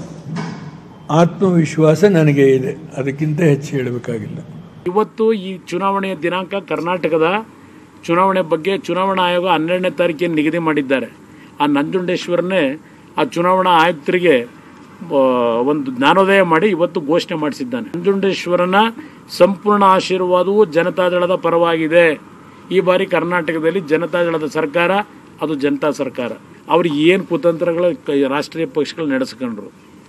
ಆತ್ಮವಿಶ್ವಾಸ ನನಗೆ ಇದೆ ಅದಕ್ಕಿಂತ ಹೆಚ್ಚು ಹೇಳಬೇಕಾಗಿಲ್ಲ ಇವತ್ತು ಈ ಚುನಾವಣೆಯ ದಿನಾಂಕ ಕರ್ನಾಟಕದ ಚುನಾವಣೆ ಬಗ್ಗೆ ಚುನಾವಣಾ ಆಯೋಗ ಹನ್ನೆರಡನೇ ತಾರೀಕಿಗೆ ನಿಗದಿ ಮಾಡಿದ್ದಾರೆ ಆ ನಂಜುಂಡೇಶ್ವರನೇ ಆ ಚುನಾವಣಾ ಆಯುಕ್ತರಿಗೆ ಆ, ಒಂದು ಜ್ಞಾನೋದಯ ಮಾಡಿ ಇವತ್ತು ಘೋಷಣೆ ಮಾಡಿಸಿದ್ದಾನೆ ನಂಜುಂಡೇಶ್ವರನ ಸಂಪೂರ್ಣ ಆಶೀರ್ವಾದವು ಜನತಾದಳದ ಪರವಾಗಿದೆ ಈ ಬಾರಿ ಕರ್ನಾಟಕದಲ್ಲಿ ಜನತಾದಳದ ಸರ್ಕಾರ ಅದು ಜನತಾ ಸರ್ಕಾರ ಅವ್ರಿಗೆ ಏನು ಕುತಂತ್ರಗಳ ಕ- ರಾಷ್ಟ್ರೀಯ ಪಕ್ಷಗಳು ನಡೆಸ್ಕೊಂಡ್ರು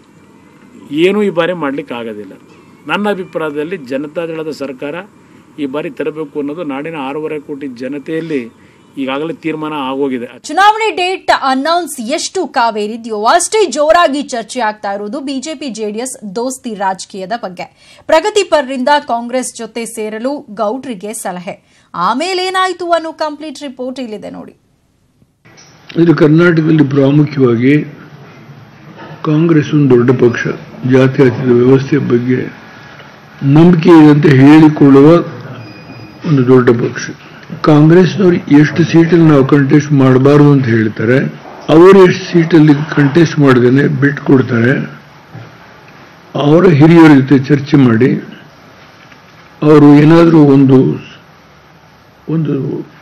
ಏನೂ ಈ ಬಾರಿ ಮಾಡ್ಲಿಕ್ಕೆ ಆಗೋದಿಲ್ಲ ನನ್ನ ಅಭಿಪ್ರಾಯದಲ್ಲಿ ಜನತಾದಳದ ಸರ್ಕಾರ ಈ ಬಾರಿ ತರಬೇಕು ಅನ್ನೋದು ನಾಡಿನ ಆರೂವರೆ ಕೋಟಿ ಜನತೆಯಲ್ಲಿ ಈಗಾಗಲೇ ತೀರ್ಮಾನ ಆಗೋಗಿದೆ ಚುನಾವಣೆ ಡೇಟ್ ಅನೌನ್ಸ್ ಎಷ್ಟು ಕಾವೇರಿದೆಯೋ ಅಷ್ಟೇ ಜೋರಾಗಿ ಚರ್ಚೆ ಆಗ್ತಾ ಇರುವುದು ಬಿಜೆಪಿ ಜೆಡಿಎಸ್ ದೋಸ್ತಿ ರಾಜಕೀಯದ ಬಗ್ಗೆ ಪ್ರಗತಿಪರರಿಂದ ಕಾಂಗ್ರೆಸ್ ಜೊತೆ ಸೇರಲು ಗೌಡ್ರಿಗೆ ಸಲಹೆ ಆಮೇಲೇನಾಯ್ತು ಅನ್ನೋ ಕಂಪ್ಲೀಟ್ ರಿಪೋರ್ಟ್ ಇಲ್ಲಿದೆ ನೋಡಿ ಇದು ಕರ್ನಾಟಕದಲ್ಲಿ ಪ್ರಾಮುಖ್ಯವಾಗಿ ಕಾಂಗ್ರೆಸ್ ಒಂದು ದೊಡ್ಡ ಪಕ್ಷ ಜಾತ್ಯತೀತ ವ್ಯವಸ್ಥೆಯ ಬಗ್ಗೆ ನಂಬಿಕೆ ಇದೆ ಅಂತ ಹೇಳಿಕೊಳ್ಳುವ ಒಂದು ದೊಡ್ಡ ಪಕ್ಷ ಕಾಂಗ್ರೆಸ್ನವ್ರು ಎಷ್ಟು ಸೀಟಲ್ಲಿ ನಾವು ಕಂಟೆಸ್ಟ್ ಮಾಡಬಾರ್ದು ಅಂತ ಹೇಳ್ತಾರೆ ಅವರು ಎಷ್ಟು ಸೀಟಲ್ಲಿ ಕಂಟೆಸ್ಟ್ ಮಾಡ್ದೇನೆ ಬಿಟ್ಟು ಕೊಡ್ತಾರೆ ಅವರ ಹಿರಿಯರ ಜೊತೆ ಚರ್ಚೆ ಮಾಡಿ ಅವರು ಏನಾದರೂ ಒಂದು ಒಂದು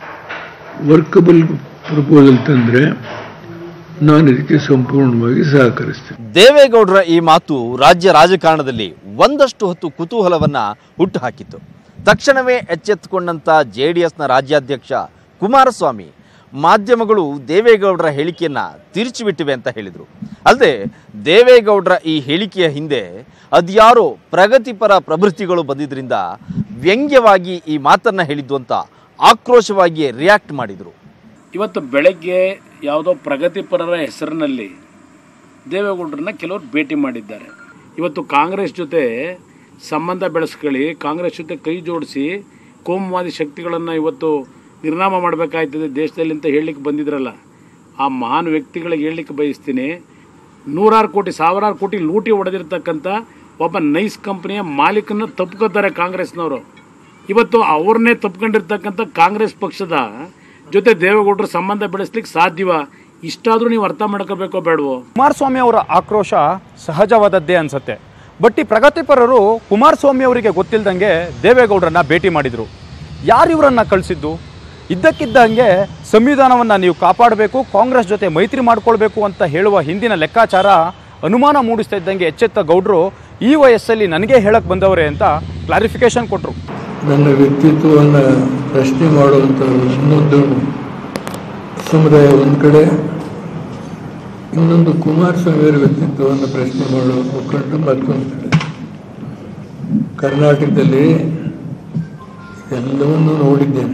ವರ್ಕಬಲ್ ಪ್ರಪೋಸಲ್ ತಂದರೆ ನಾನು ಇದಕ್ಕೆ ಸಂಪೂರ್ಣವಾಗಿ ಸಹಕರಿಸ್ತೇನೆ ದೇವೇಗೌಡರ ಈ ಮಾತು ರಾಜ್ಯ ರಾಜಕಾರಣದಲ್ಲಿ ಒಂದಷ್ಟು ಹೊತ್ತು ಕುತೂಹಲವನ್ನ ಹುಟ್ಟುಹಾಕಿತು ತಕ್ಷಣವೇ ಎಚ್ಚೆತ್ತುಕೊಂಡಂತ ಜೆಡಿಎಸ್ನ ರಾಜ್ಯಾಧ್ಯಕ್ಷ ಕುಮಾರಸ್ವಾಮಿ ಮಾಧ್ಯಮಗಳು ದೇವೇಗೌಡರ ಹೇಳಿಕೆಯನ್ನ ತಿರುಚಿಬಿಟ್ಟಿವೆ ಅಂತ ಹೇಳಿದರು ಅಲ್ಲದೆ ದೇವೇಗೌಡರ ಈ ಹೇಳಿಕೆಯ ಹಿಂದೆ ಅದ್ಯಾರೋ ಪ್ರಗತಿಪರ ಪ್ರಭೃತಿಗಳು ಬಂದಿದ್ರಿಂದ ವ್ಯಂಗ್ಯವಾಗಿ ಈ ಮಾತನ್ನ ಹೇಳಿದ್ದು ಅಂತ ಆಕ್ರೋಶವಾಗಿ ರಿಯಾಕ್ಟ್ ಮಾಡಿದರು ಇವತ್ತು ಬೆಳಗ್ಗೆ ಯಾವುದೋ ಪ್ರಗತಿಪರರ ಹೆಸರಿನಲ್ಲಿ ದೇವೇಗೌಡರನ್ನ ಕೆಲವರು ಭೇಟಿ ಮಾಡಿದ್ದಾರೆ ಇವತ್ತು ಕಾಂಗ್ರೆಸ್ ಜೊತೆ ಸಂಬಂಧ ಬೆಳೆಸ್ಕೊಳ್ಳಿ ಕಾಂಗ್ರೆಸ್ ಜೊತೆ ಕೈ ಜೋಡಿಸಿ ಕೋಮುವಾದಿ ಶಕ್ತಿಗಳನ್ನು ಇವತ್ತು ನಿರ್ನಾಮ ಮಾಡಬೇಕಾಯ್ತದೆ ದೇಶದಲ್ಲಿ ಅಂತ ಹೇಳಲಿಕ್ಕೆ ಬಂದಿದ್ರಲ್ಲ ಆ ಮಹಾನ್ ವ್ಯಕ್ತಿಗಳಿಗೆ ಹೇಳಲಿಕ್ಕೆ ಬಯಸ್ತೀನಿ ನೂರಾರು ಕೋಟಿ ಸಾವಿರಾರು ಕೋಟಿ ಲೂಟಿ ಹೊಡೆದಿರ್ತಕ್ಕಂಥ ಒಬ್ಬ ನೈಸ್ ಕಂಪ್ನಿಯ ಮಾಲೀಕನ ತಪ್ಕೋತಾರೆ ಕಾಂಗ್ರೆಸ್ನವರು ಇವತ್ತು ಅವ್ರನ್ನೇ ತಪ್ಕೊಂಡಿರ್ತಕ್ಕಂಥ ಕಾಂಗ್ರೆಸ್ ಪಕ್ಷದ ಜೊತೆ ದೇವೇಗೌಡರು ಸಂಬಂಧ ಬೆಳೆಸ್ಲಿಕ್ಕೆ ಸಾಧ್ಯವ ಇಷ್ಟಾದರೂ ನೀವು ಅರ್ಥ ಮಾಡ್ಕೋಬೇಕೋ ಬೇಡವೋ ಕುಮಾರಸ್ವಾಮಿ ಅವರ ಆಕ್ರೋಶ ಸಹಜವಾದದ್ದೇ ಅನ್ಸುತ್ತೆ ಬಟ್ ಈ ಪ್ರಗತಿಪರರು ಕುಮಾರಸ್ವಾಮಿ ಅವರಿಗೆ ಗೊತ್ತಿಲ್ಲದಂಗೆ ದೇವೇಗೌಡರನ್ನ ಭೇಟಿ ಮಾಡಿದರು ಯಾರು ಇವರನ್ನ ಕಳಿಸಿದ್ದು ಇದ್ದಕ್ಕಿದ್ದಂಗೆ ಸಂವಿಧಾನವನ್ನು ನೀವು ಕಾಪಾಡಬೇಕು ಕಾಂಗ್ರೆಸ್ ಜೊತೆ ಮೈತ್ರಿ ಮಾಡ್ಕೊಳ್ಬೇಕು ಅಂತ ಹೇಳುವ ಹಿಂದಿನ ಲೆಕ್ಕಾಚಾರ ಅನುಮಾನ ಮೂಡಿಸ್ತಾ ಇದ್ದಂಗೆ ಎಚ್ಚೆತ್ತ ಗೌಡರು ಈ ವಯಸ್ಸಲ್ಲಿ ನನಗೆ ಹೇಳಕ್ ಬಂದವರೇ ಅಂತ ಕ್ಲಾರಿಫಿಕೇಶನ್ ಕೊಟ್ಟರು ನನ್ನ ವ್ಯಕ್ತಿತ್ವವನ್ನು ಪ್ರಶ್ನೆ ಮಾಡುವಂಥ ಇನ್ನೊಂದು ಸಮುದಾಯ ಒಂದು ಕಡೆ ಇನ್ನೊಂದು ಕುಮಾರಸ್ವಾಮಿಯವರ ವ್ಯಕ್ತಿತ್ವವನ್ನು ಪ್ರಶ್ನೆ ಮಾಡುವ ಮುಖಂಡರು ಮತ್ತೊಂದು ಕಡೆ ಕರ್ನಾಟಕದಲ್ಲಿ ಎಲ್ಲವನ್ನೂ ನೋಡಿದ್ದೇನೆ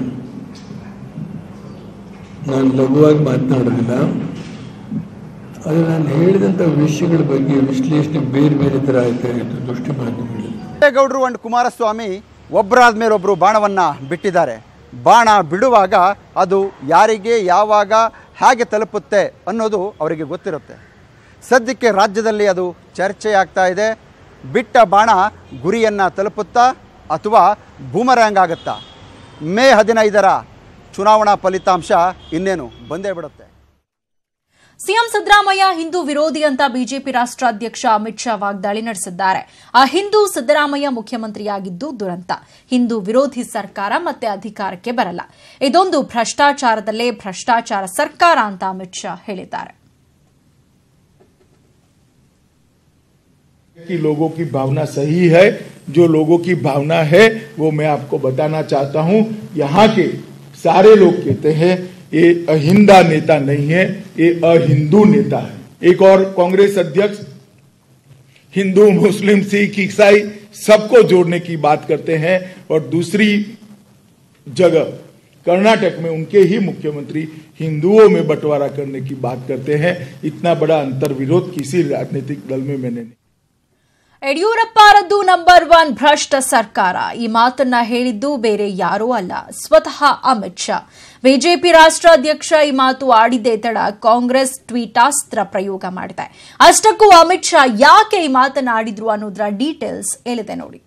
ನಾನು ಲಘುವಾಗಿ ಮಾತನಾಡೋದಿಲ್ಲ ಆದರೆ ನಾನು ಹೇಳಿದಂಥ ವಿಷಯಗಳ ಬಗ್ಗೆ ವಿಶ್ಲೇಷಣೆ ಬೇರೆ ಬೇರೆ ಥರ ಆಯ್ತಾ ಇತ್ತು ದೃಷ್ಟಿ ಮಾಧ್ಯಮಗಳಲ್ಲಿ ದೇವೇಗೌಡರು ಅಂಡ್ ಕುಮಾರಸ್ವಾಮಿ ಒಬ್ಬರಾದ ಮೇಲೊಬ್ಬರು ಬಾಣವನ್ನು ಬಿಟ್ಟಿದ್ದಾರೆ ಬಾಣ ಬಿಡುವಾಗ ಅದು ಯಾರಿಗೆ ಯಾವಾಗ ಹೇಗೆ ತಲುಪುತ್ತೆ ಅನ್ನೋದು ಅವರಿಗೆ ಗೊತ್ತಿರುತ್ತೆ ಸದ್ಯಕ್ಕೆ ರಾಜ್ಯದಲ್ಲಿ ಅದು ಚರ್ಚೆ ಆಗ್ತಾ ಇದೆ ಬಿಟ್ಟ ಬಾಣ ಗುರಿಯನ್ನು ತಲುಪುತ್ತಾ ಅಥವಾ ಬೂಮರ್ಯಾಂಗ್ ಆಗುತ್ತಾ ಮೇ ಹದಿನೈದರ ಚುನಾವಣಾ ಫಲಿತಾಂಶ ಇನ್ನೇನು ಬಂದೇ ಬಿಡುತ್ತೆ ಸಿಎಂ ಸಿದ್ದರಾಮಯ್ಯ ಹಿಂದೂ ವಿರೋಧಿ ಅಂತ ಬಿಜೆಪಿ ರಾಷ್ಟ್ರಾಧ್ಯಕ್ಷ ಅಮಿತ್ ಶಾ ವಾಗ್ದಾಳಿ ನಡೆಸಿದ್ದಾರೆ ಆ ಹಿಂದೂ ಸಿದ್ದರಾಮಯ್ಯ ಮುಖ್ಯಮಂತ್ರಿಯಾಗಿದ್ದು ದುರಂತ ಹಿಂದೂ ವಿರೋಧಿ ಸರ್ಕಾರ ಮತ್ತೆ ಅಧಿಕಾರಕ್ಕೆ ಬರಲ್ಲ ಇದೊಂದು ಭ್ರಷ್ಟಾಚಾರದಲ್ಲೇ ಭ್ರಷ್ಟಾಚಾರ ಸರ್ಕಾರ ಅಂತ ಅಮಿತ್ ಶಾ ಹೇಳಿದ್ದಾರೆ कि लोगों की भावना सही है जो लोगों की भावना है वो मैं आपको बताना चाहता हूं यहाँ के सारे लोग कहते हैं ये अहिंदा नेता नहीं है ये अहिंदू नेता है एक और कांग्रेस अध्यक्ष हिंदू मुस्लिम सिख ईसाई सबको जोड़ने की बात करते हैं और दूसरी जगह कर्नाटक में उनके ही मुख्यमंत्री हिंदुओं में बंटवारा करने की बात करते हैं इतना बड़ा अंतर विरोध किसी राजनीतिक दल में मैंने नहीं ಯಡಿಯೂರಪ್ಪರದ್ದು ನಂಬರ್ ಒನ್ ಭ್ರಷ್ಟ ಸರ್ಕಾರ ಈ ಮಾತನ್ನ ಹೇಳಿದ್ದು ಬೇರೆ ಯಾರೂ ಅಲ್ಲ ಸ್ವತಃ ಅಮಿತ್ ಶಾ ಬಿಜೆಪಿ ರಾಷ್ಟ್ರಾಧ್ಯಕ್ಷ ಈ ಮಾತು ಆಡಿದ್ದೇ ತಡ ಕಾಂಗ್ರೆಸ್ ಟ್ವೀಟಾಸ್ತ್ರ ಪ್ರಯೋಗ ಮಾಡಿದೆ ಅಷ್ಟಕ್ಕೂ ಅಮಿತ್ ಶಾ ಯಾಕೆ ಈ ಮಾತನಾಡಿದ್ರು ಅನ್ನೋದರ ಡೀಟೇಲ್ಸ್ ಎಲ್ಲಿದೆ ನೋಡಿ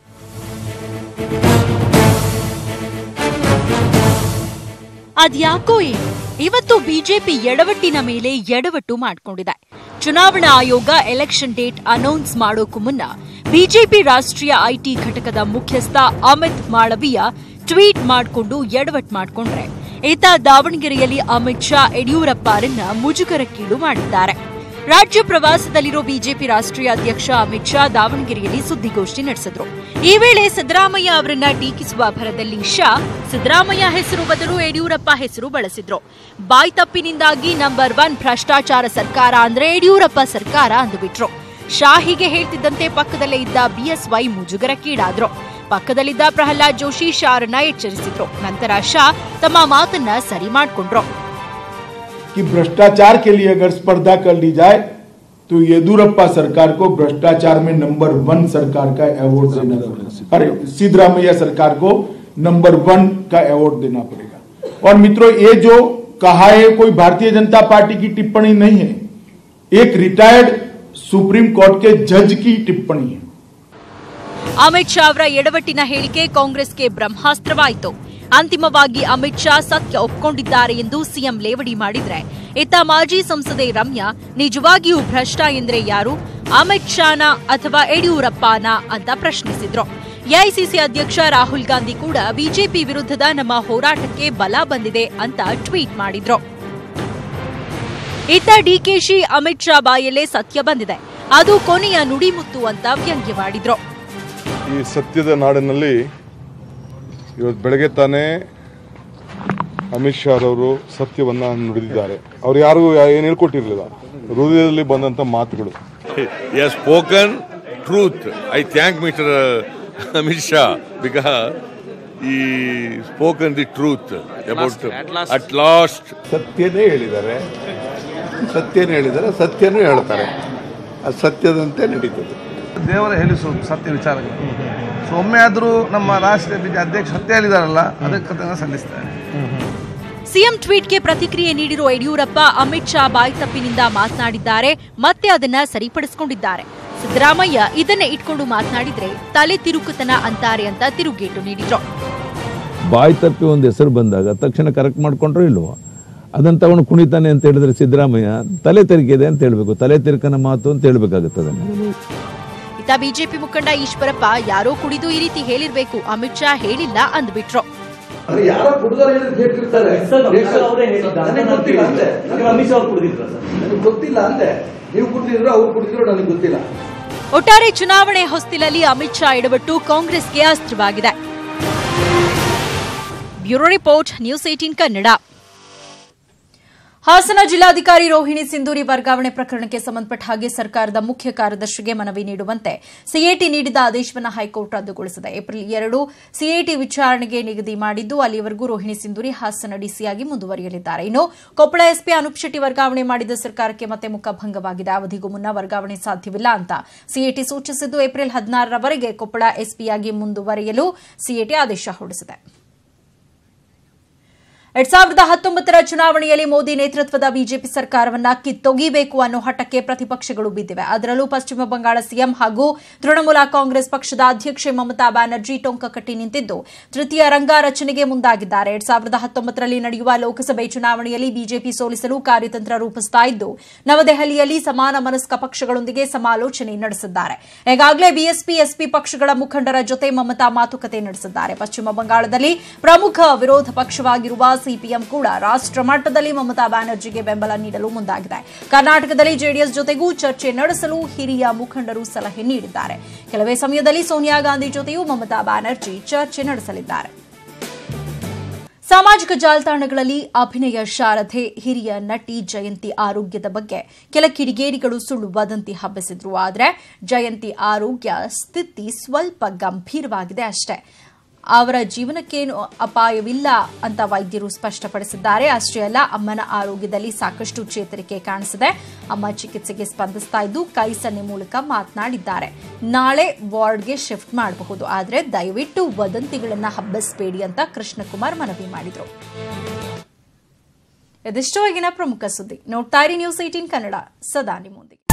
ಅದ್ಯಾಕೋ ಏನು ಇವತ್ತು ಬಿಜೆಪಿ ಎಡವಟ್ಟಿನ ಮೇಲೆ ಎಡವಟ್ಟು ಮಾಡಿಕೊಂಡಿದೆ ಚುನಾವಣಾ ಆಯೋಗ ಎಲೆಕ್ಷನ್ ಡೇಟ್ ಅನೌನ್ಸ್ ಮಾಡೋಕು ಮುನ್ನ ಬಿಜೆಪಿ ರಾಷ್ಟ್ರೀಯ ಐಟಿ ಘಟಕದ ಮುಖ್ಯಸ್ಥ ಅಮಿತ್ ಮಾಳವೀಯ ಟ್ವೀಟ್ ಮಾಡಿಕೊಂಡು ಎಡವಟ್ ಮಾಡಿಕೊಂಡ್ರೆ ಈತ ದಾವಣಗೆರೆಯಲ್ಲಿ ಅಮಿತ್ ಶಾ ಯಡಿಯೂರಪ್ಪರನ್ನ ಮುಜುಗರಕ್ಕೀಡು ಮಾಡಿದ್ದಾರೆ ರಾಜ್ಯ ಪ್ರವಾಸದಲ್ಲಿರೋ ಬಿಜೆಪಿ ರಾಷ್ಟ್ರೀಯ ಅಧ್ಯಕ್ಷ ಅಮಿತ್ ಶಾ ದಾವಣಗೆರೆಯಲ್ಲಿ ಸುದ್ದಿಗೋಷ್ಠಿ ನಡೆಸಿದ್ರು ಈ ವೇಳೆ ಸಿದ್ದರಾಮಯ್ಯ ಅವರನ್ನ ಟೀಕಿಸುವ ಭರದಲ್ಲಿ ಶಾ ಸಿದ್ದರಾಮಯ್ಯ ಹೆಸರು ಬದಲು ಯಡಿಯೂರಪ್ಪ ಹೆಸರು ಬಳಸಿದ್ರು ಬಾಯ್ ತಪ್ಪಿನಿಂದಾಗಿ ನಂಬರ್ ಒನ್ ಭ್ರಷ್ಟಾಚಾರ ಸರ್ಕಾರ ಅಂದ್ರೆ ಯಡಿಯೂರಪ್ಪ ಸರ್ಕಾರ ಅಂದುಬಿಟ್ರು ಶಾ ಹೀಗೆ ಹೇಳ್ತಿದ್ದಂತೆ ಪಕ್ಕದಲ್ಲೇ ಇದ್ದ ಬಿಎಸ್ವೈ ಮುಜುಗರಕ್ಕೀಡಾದ್ರು ಪಕ್ಕದಲ್ಲಿದ್ದ ಪ್ರಹ್ಲಾದ್ ಜೋಶಿ ಶಾರನ್ನ ಎಚ್ಚರಿಸಿದ್ರು ನಂತರ ಶಾ ತಮ್ಮ ಮಾತನ್ನ ಸರಿ ಮಾಡ್ಕೊಂಡ್ರು कि भ्रष्टाचार के लिए अगर स्पर्धा कर ली जाए तो येदुरप्पा सरकार को भ्रष्टाचार में नंबर वन सरकार का अवार्ड देना पड़ेगा अरे सिद्धरामैया सरकार को नंबर वन का अवार्ड देना पड़ेगा और मित्रों ये जो कहा है कोई भारतीय जनता पार्टी की टिप्पणी नहीं है एक रिटायर्ड सुप्रीम कोर्ट के जज की टिप्पणी है ಅಮಿತ್ ಶಾ ಅವರ ಎಡವಟ್ಟಿನ ಹೇಳಿಕೆ ಕಾಂಗ್ರೆಸ್ಗೆ ಬ್ರಹ್ಮಾಸ್ತ್ರವಾಯಿತು ಅಂತಿಮವಾಗಿ ಅಮಿತ್ ಶಾ ಸತ್ಯ ಒಪ್ಕೊಂಡಿದ್ದಾರೆ ಎಂದು ಸಿಎಂ ಲೇವಡಿ ಮಾಡಿದ್ರೆ ಇತ್ತ ಮಾಜಿ ಸಂಸದೆ ರಮ್ಯಾ ನಿಜವಾಗಿಯೂ ಭ್ರಷ್ಟ ಎಂದ್ರೆ ಯಾರು ಅಮಿತ್ ಶಾನ ಅಥವಾ ಯಡಿಯೂರಪ್ಪನ ಅಂತ ಪ್ರಶ್ನಿಸಿದ್ರು ಎಐಸಿಸಿ ಅಧ್ಯಕ್ಷ ರಾಹುಲ್ ಗಾಂಧಿ ಕೂಡ ಬಿಜೆಪಿ ವಿರುದ್ಧದ ನಮ್ಮ ಹೋರಾಟಕ್ಕೆ ಬಲ ಬಂದಿದೆ ಅಂತ ಟ್ವೀಟ್ ಮಾಡಿದ್ರು ಇತ್ತ ಡಿಕೆಶಿ ಅಮಿತ್ ಶಾ ಬಾಯಲ್ಲೇ ಸತ್ಯ ಬಂದಿದೆ ಅದು ಕೊನೆಯ ನುಡಿಮುತ್ತು ಅಂತ ವ್ಯಂಗ್ಯವಾಡಿದ್ರು ಈ ಸತ್ಯದ ನಾಡಿನಲ್ಲಿ ಇವತ್ತು ಬೆಳಗ್ಗೆ ತಾನೇ ಅಮಿತ್ ಶಾ ಅವರು ಸತ್ಯವನ್ನ ನುಡಿದಿದ್ದಾರೆ ಅವ್ರು ಯಾರಿಗೂ ಏನು ಹೇಳ್ಕೊಟ್ಟಿರ್ಲಿಲ್ಲ ಹೃದಯದಲ್ಲಿ ಬಂದಂತ ಮಾತುಗಳು has spoken truth. I thank Mr. Amit Shah because he spoken the truth about last, at last. at last. ಸತ್ಯನೇ ಹೇಳಿದ್ದಾರೆ ಸತ್ಯನ ಹೇಳಿದರೆ ಸತ್ಯನೂ ಹೇಳ್ತಾರೆ ಅದು ಸತ್ಯದಂತೆ ನಡೀತದೆ ದೇವರ ಹೇಳಿಸೋದು ಸತ್ಯ ವಿಚಾರಗಳು ಸೊ ಒಮ್ಮೆ ಆದರೂ ನಮ್ಮ ರಾಷ್ಟ್ರೀಯ ಬಿಜೆಪಿ ಅಧ್ಯಕ್ಷ ಸತ್ಯ ಹೇಳಿದಾರಲ್ಲ ಅದಕ್ಕೆ ಕೃತಜ್ಞತೆ ಸಲ್ಲಿಸ್ತಾರೆ ಸಿಎಂ ಟ್ವೀಟ್ಗೆ ಪ್ರತಿಕ್ರಿಯೆ ನೀಡಿರುವ ಯಡಿಯೂರಪ್ಪ ಅಮಿತ್ ಶಾ ಬಾಯ್ತಪ್ಪಿನಿಂದ ಮಾತನಾಡಿದ್ದಾರೆ ಮತ್ತೆ ಅದನ್ನ ಸರಿಪಡಿಸಿಕೊಂಡಿದ್ದಾರೆ ಸಿದ್ದರಾಮಯ್ಯ ಇದನ್ನೇ ಇಟ್ಕೊಂಡು ಮಾತನಾಡಿದ್ರೆ ತಲೆ ತಿರುಕುತನ ಅಂತಾರೆ ಅಂತ ತಿರುಗೇಟು ನೀಡಿದ್ರು ಬಾಯಿ ತಪ್ಪಿ ಒಂದು ಹೆಸರು ಬಂದಾಗ ತಕ್ಷಣ ಕರೆಕ್ಟ್ ಮಾಡ್ಕೊಂಡ್ರೋ ಇಲ್ವೋ ಅದನ್ನು ತಗೊಂಡು ಕುಣಿತಾನೆ ಅಂತ ಹೇಳಿದ್ರೆ ಸಿದ್ದರಾಮಯ್ಯ ತಲೆ ತೆರಿಕಿದೆ ಅಂತ ಹೇಳ್ಬೇಕು ತಲೆ ತೆರಿಕನ ಮಾತು ಅಂತ ಹೇಳ್ಬೇಕಾಗುತ್ತೆ ಅದನ್ನು ಇತ್ತ ಬಿಜೆಪಿ ಮುಖಂಡ ಈಶ್ವರಪ್ಪ ಯಾರೋ ಕುಡಿದು ಈ ರೀತಿ ಹೇಳಿರ್ಬೇಕು ಅಮಿತ್ ಶಾ ಹೇಳಿಲ್ಲ ಅಂದ್ಬಿಟ್ರು ಯಾರೋ ಕುಡಿದವ್ರು ಹೇಳಿದ್ರೆ ಕೇಳ್ತಿರ್ತಾರೆ ನನಗೆ ಗೊತ್ತಿಲ್ಲ ಅಂತೆ ಅಮಿತ್ ಶಾ ಅವ್ರು ಕುಡಿದಿದ್ರ ನನಗೆ ಗೊತ್ತಿಲ್ಲ ಅಂತೆ ನೀವು ಕುಡಿದಿದ್ರು ಅವ್ರು ಕುಡಿದಿರೋ ನನಗೆ ಗೊತ್ತಿಲ್ಲ ಒಟ್ಟಾರೆ ಚುನಾವಣೆ ಹೊಸ್ತಿಲಲ್ಲಿ ಅಮಿತ್ ಶಾ ಎಡವಟ್ಟು ಕಾಂಗ್ರೆಸ್ಗೆ ಅಸ್ತ್ರವಾಗಿದೆ bureau report news eighteen Kannada Hassan ಜಿಲ್ಲಾಧಿಕಾರಿ ರೋಹಿಣಿ ಸಿಂಧೂರಿ ವರ್ಗಾವಣೆ ಪ್ರಕರಣಕ್ಕೆ ಸಂಬಂಧಪಟ್ಟ ಹಾಗೆ ಸರ್ಕಾರದ ಮುಖ್ಯ ಕಾರ್ಯದರ್ಶಿಗೆ ಮನವಿ ನೀಡುವಂತೆ ಸಿಎಟಿ ನೀಡಿದ ಆದೇಶವನ್ನು ಹೈಕೋರ್ಟ್ ರದ್ದುಗೊಳಿಸಿದೆ ಏಪ್ರಿಲ್ ಎರಡು ಸಿಎಟಿ ವಿಚಾರಣೆಗೆ ನಿಗದಿ ಮಾಡಿದ್ದು ಅಲ್ಲಿಯವರೆಗೂ ರೋಹಿಣಿ ಸಿಂಧೂರಿ ಹಾಸನ ಡಿಸಿಯಾಗಿ ಮುಂದುವರಿಯಲಿದ್ದಾರೆ ಇನ್ನು ಕೊಪ್ಪಳ ಎಸ್ಪಿ ಅನೂಪ್ ಶೆಟ್ಟಿ ವರ್ಗಾವಣೆ ಮಾಡಿದ ಸರ್ಕಾರಕ್ಕೆ ಮತ್ತೆ ಮುಖಭಂಗವಾಗಿದೆ ಅವಧಿಗೂ ಮುನ್ನ ವರ್ಗಾವಣೆ ಸಾಧ್ಯವಿಲ್ಲ ಅಂತ ಸಿಎಟಿ ಸೂಚಿಸಿದ್ದು ಏಪ್ರಿಲ್ ಹದಿನಾರರವರೆಗೆ ಕೊಪ್ಪಳ ಎಸ್ಪಿಯಾಗಿ ಮುಂದುವರಿಯಲು ಸಿಎಟಿ ಆದೇಶ ಹೊರಡಿಸಿದೆ ಎರಡ್ ಸಾವಿರದ ಹತ್ತೊಂಬತ್ತರ ಚುನಾವಣೆಯಲ್ಲಿ ಮೋದಿ ನೇತೃತ್ವದ ಬಿಜೆಪಿ ಸರ್ಕಾರವನ್ನ ಕಿತ್ತೊಗೆಯಬೇಕು ಅನ್ನೋ ಹಠಕ್ಕೆ ಪ್ರತಿಪಕ್ಷಗಳು ಬಿದ್ದಿವೆ ಅದರಲ್ಲೂ ಪಶ್ಚಿಮ ಬಂಗಾಳ ಸಿಎಂ ಹಾಗೂ ತೃಣಮೂಲ ಕಾಂಗ್ರೆಸ್ ಪಕ್ಷದ ಅಧ್ಯಕ್ಷೆ ಮಮತಾ ಬ್ಯಾನರ್ಜಿ ಟೊಂಕ ಕಟ್ಟಿ ನಿಂತಿದ್ದು ತೃತೀಯ ರಂಗ ರಚನೆಗೆ ಮುಂದಾಗಿದ್ದಾರೆ ಎರಡ್ ಸಾವಿರದ ಹತ್ತೊಂಬತ್ತರಲ್ಲಿ ನಡೆಯುವ ಲೋಕಸಭೆ ಚುನಾವಣೆಯಲ್ಲಿ ಬಿಜೆಪಿ ಸೋಲಿಸಲು ಕಾರ್ಯತಂತ್ರ ರೂಪಿಸ್ತಾ ಇದ್ದು ನವದೆಹಲಿಯಲ್ಲಿ ಸಮಾನ ಮನಸ್ಕ ಪಕ್ಷಗಳೊಂದಿಗೆ ಸಮಾಲೋಚನೆ ನಡೆಸಿದ್ದಾರೆ ಈಗಾಗಲೇ ಬಿಎಸ್ಪಿ ಎಸ್ಪಿ ಪಕ್ಷಗಳ ಮುಖಂಡರ ಜೊತೆ ಮಮತಾ ಮಾತುಕತೆ ನಡೆಸಿದ್ದಾರೆ ಪಶ್ಚಿಮ ಬಂಗಾಳದಲ್ಲಿ ಪ್ರಮುಖ ವಿರೋಧ ಪಕ್ಷವಾಗಿರುವ ಸಿಪಿಎಂ ಕೂಡ ರಾಷ್ಟ್ರ ಮಟ್ಟದಲ್ಲಿ ಮಮತಾ ಬ್ಯಾನರ್ಜಿಗೆ ಬೆಂಬಲ ನೀಡಲು ಮುಂದಾಗಿದೆ ಕರ್ನಾಟಕದಲ್ಲಿ ಜೆಡಿಎಸ್ ಜೊತೆಗೂ ಚರ್ಚೆ ನಡೆಸಲು ಹಿರಿಯ ಮುಖಂಡರು ಸಲಹೆ ನೀಡಿದ್ದಾರೆ ಕೆಲವೇ ಸಮಯದಲ್ಲಿ ಸೋನಿಯಾ ಗಾಂಧಿ ಜೊತೆಯೂ ಮಮತಾ ಬ್ಯಾನರ್ಜಿ ಚರ್ಚೆ ನಡೆಸಲಿದ್ದಾರೆ ಸಾಮಾಜಿಕ ಜಾಲತಾಣಗಳಲ್ಲಿ ಅಭಿನಯ ಶಾರದೆ ಹಿರಿಯ ನಟಿ ಜಯಂತಿ ಆರೋಗ್ಯದ ಬಗ್ಗೆ ಕೆಲ ಕಿಡಿಗೇಡಿಗಳು ಸುಳ್ಳು ವದಂತಿ ಹಬ್ಬಿಸಿದ್ರು ಆದರೆ ಜಯಂತಿ ಆರೋಗ್ಯ ಸ್ಥಿತಿ ಸ್ವಲ್ಪ ಗಂಭೀರವಾಗಿದೆ ಅಷ್ಟೇ ಅವರ ಜೀವನಕ್ಕೇನು ಅಪಾಯವಿಲ್ಲ ಅಂತ ವೈದ್ಯರು ಸ್ಪಷ್ಟಪಡಿಸಿದ್ದಾರೆ ಅಷ್ಟೇ ಅಲ್ಲ ಅಮ್ಮನ ಆರೋಗ್ಯದಲ್ಲಿ ಸಾಕಷ್ಟು ಚೇತರಿಕೆ ಕಾಣಿಸಿದೆ ಅಮ್ಮ ಚಿಕಿತ್ಸೆಗೆ ಸ್ಪಂದಿಸ್ತಾ ಇದ್ದು ಕೈ ಸನ್ನೆ ಮೂಲಕ ಮಾತನಾಡಿದ್ದಾರೆ ನಾಳೆ ವಾರ್ಡ್ಗೆ ಶಿಫ್ಟ್ ಮಾಡಬಹುದು ಆದರೆ ದಯವಿಟ್ಟು ವದಂತಿಗಳನ್ನು ಹಬ್ಬಿಸಬೇಡಿ ಅಂತ ಕೃಷ್ಣಕುಮಾರ್ ಮನವಿ ಮಾಡಿದರು ಇದಿಷ್ಟು ಆಗಿನ ಪ್ರಮುಖ ಸುದ್ದಿ ನೋಡ್ತಾ ಇರಿ ನ್ಯೂಸ್ ಏಟೀನ್ ಕನ್ನಡ ಸದಾ ನಿಮ್ಮೊಂದಿಗೆ